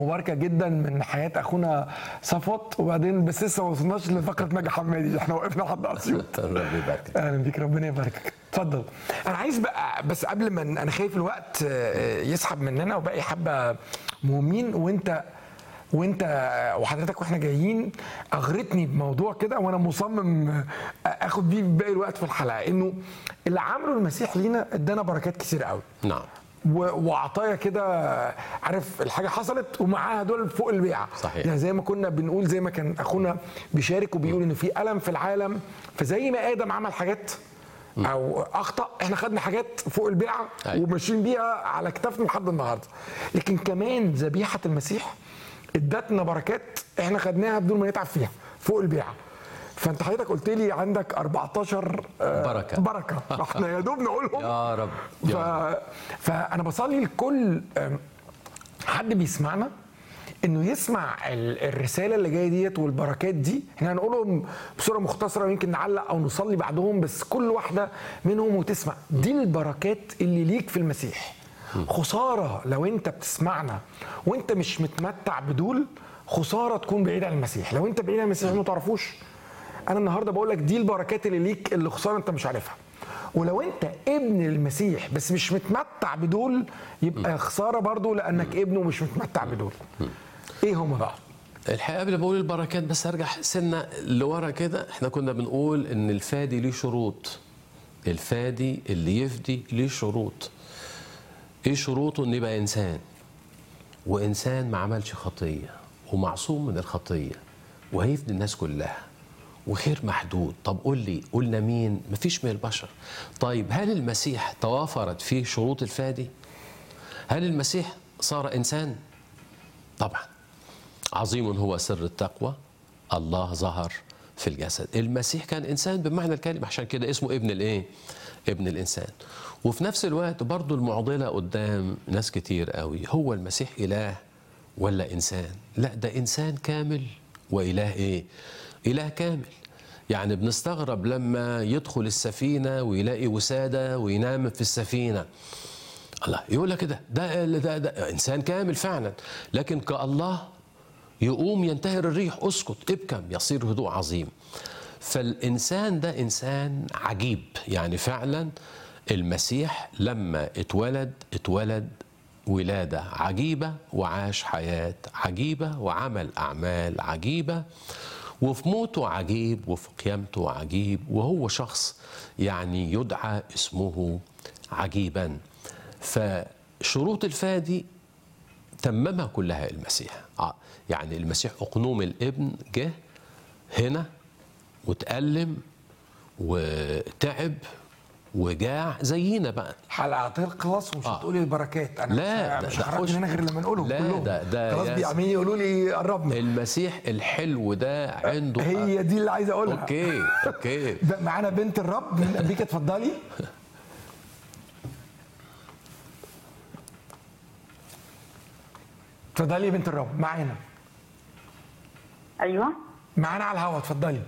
مباركه جدا من حياه اخونا صفوت وبعدين بس لسه ما وصلناش لفقره ناجي حمادي احنا وقفنا لحد اسيوط ربنا يبارك اهلا بيك ربنا يباركك اتفضل انا عايز بقى بس قبل ما انا خايف الوقت آه، يسحب مننا وباقي حبه مهمين وانت وانت وحضرتك واحنا جايين اغرتني بموضوع كده وانا مصمم اخد بيه باقي الوقت في الحلقه انه اللي عمله المسيح لينا ادانا بركات كتير قوي نعم و- وعطايا كده عارف الحاجه حصلت ومعاها دول فوق البيعه صحيح. يعني زي ما كنا بنقول زي ما كان اخونا بيشارك وبيقول ان في الم في العالم فزي ما ادم عمل حاجات او اخطا احنا خدنا حاجات فوق البيعه أيوة. وماشيين بيها على كتافنا لحد النهارده لكن كمان ذبيحه المسيح ادتنا بركات احنا خدناها بدون ما نتعب فيها فوق البيعه فانت حضرتك قلت لي عندك 14 آه، بركة. بركه احنا يا دوب نقولهم يا رب ف... يا رب. فانا بصلي لكل أم، حد بيسمعنا انه يسمع ال- الرساله اللي جايه ديت والبركات دي احنا هنقولهم بصوره مختصره ويمكن نعلق او نصلي بعدهم بس كل واحده منهم وتسمع دي البركات اللي ليك في المسيح خساره لو انت بتسمعنا وانت مش متمتع بدول خساره تكون بعيد عن المسيح لو انت بعيد عن المسيح ما تعرفوش انا النهارده بقول لك دي البركات اللي ليك اللي خساره انت مش عارفها ولو انت ابن المسيح بس مش متمتع بدول يبقى خساره برضو لانك ابنه ومش متمتع بدول ايه هم بقى الحقيقه قبل ما بقول البركات بس ارجع سنه لورا كده احنا كنا بنقول ان الفادي ليه شروط الفادي اللي يفدي ليه شروط ايه شروطه ان يبقى انسان وانسان ما عملش خطيه ومعصوم من الخطيه وهيفدي الناس كلها وخير محدود طب قول لي قلنا مين مفيش من البشر طيب هل المسيح توافرت فيه شروط الفادي هل المسيح صار انسان طبعا عظيم هو سر التقوى الله ظهر في الجسد المسيح كان انسان بمعنى الكلمه عشان كده اسمه ابن الايه ابن الانسان وفي نفس الوقت برضو المعضله قدام ناس كتير قوي هو المسيح اله ولا انسان لا ده انسان كامل واله ايه اله كامل يعني بنستغرب لما يدخل السفينه ويلاقي وساده وينام في السفينه الله يقول لك كده ده, ده, ده انسان كامل فعلا لكن كالله يقوم ينتهر الريح اسكت ابكم يصير هدوء عظيم فالانسان ده انسان عجيب يعني فعلا المسيح لما اتولد اتولد ولاده عجيبه وعاش حياه عجيبه وعمل اعمال عجيبه وفي موته عجيب وفي قيامته عجيب وهو شخص يعني يدعى اسمه عجيبا فشروط الفادي تممها كلها المسيح آه، يعني المسيح أقنوم الابن جه هنا وتألم وتعب وجاع زينا بقى حلقه هتخلص ومش آه. هتقولي البركات انا لا، مش, ده- مش ده هخرج خش- من هنا غير لما نقولهم لا، كلهم ده- ده خلاص يا بيعملين يقولوا لي قربنا المسيح الحلو ده عنده هي دي اللي عايز اقولها اوكي اوكي ب- معانا بنت الرب من امريكا اتفضلي اتفضلي يا بنت الرب معانا ايوه معانا على الهوا اتفضلي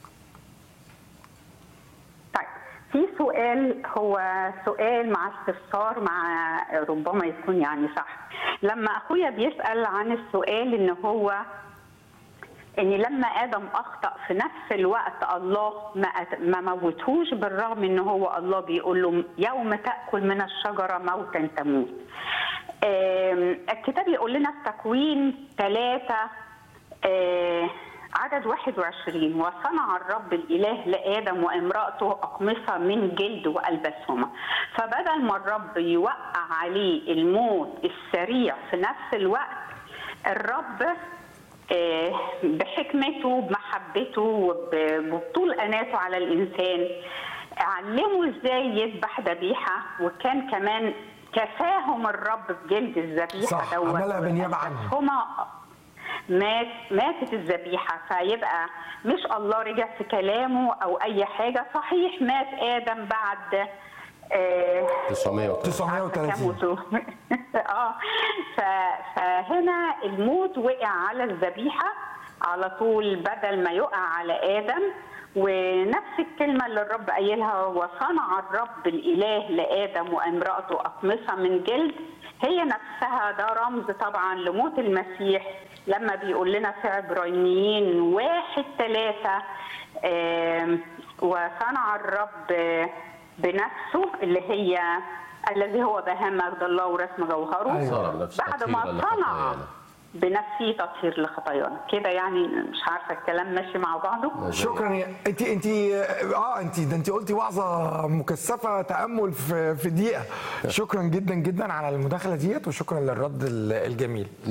طيب في سؤال هو سؤال مع استفسار مع ربما يكون يعني صح لما اخويا بيسال عن السؤال ان هو ان لما ادم اخطا في نفس الوقت الله ما أت- ما موتهوش بالرغم ان هو الله بيقول له يوم تاكل من الشجره موتا تموت آم، الكتاب يقول لنا في تكوين ثلاثة آه، عدد 21 وصنع الرب الإله لآدم وامرأته أقمصة من جلد وألبسهما فبدل ما الرب يوقع عليه الموت السريع في نفس الوقت الرب آه، بحكمته بمحبته وب- وبطول أناته على الإنسان علمه ازاي يذبح ذبيحه وكان كمان كفاهم الرب بجلد الذبيحه صح، عملها بالنيابة عنهم. هما مات ماتت الذبيحه فيبقى مش الله رجع في كلامه او اي حاجه صحيح مات ادم بعد آه، 930 930 اه ف- فهنا الموت وقع على الذبيحه على طول بدل ما يقع على ادم ونفس الكلمة اللي الرب قايلها وصنع الرب الإله لآدم وامرأته أقمصة من جلد هي نفسها ده رمز طبعا لموت المسيح لما بيقول لنا في عبرانيين واحد ثلاثة آم، وصنع الرب بنفسه اللي هي الذي هو بهاء مجد الله ورسم جوهره أيوة. صنع نفسه بعد تطهيراً ما صنع لخطايانا. بنفسه تطهير لخطايانا كده يعني مش عارفه الكلام ماشي مع بعضه شكرا يا انت انت اه انت ده انت قلتي وعظه مكثفه تامل في في دقيقه شكرا جدا جدا على المداخله ديت وشكرا للرد الجميل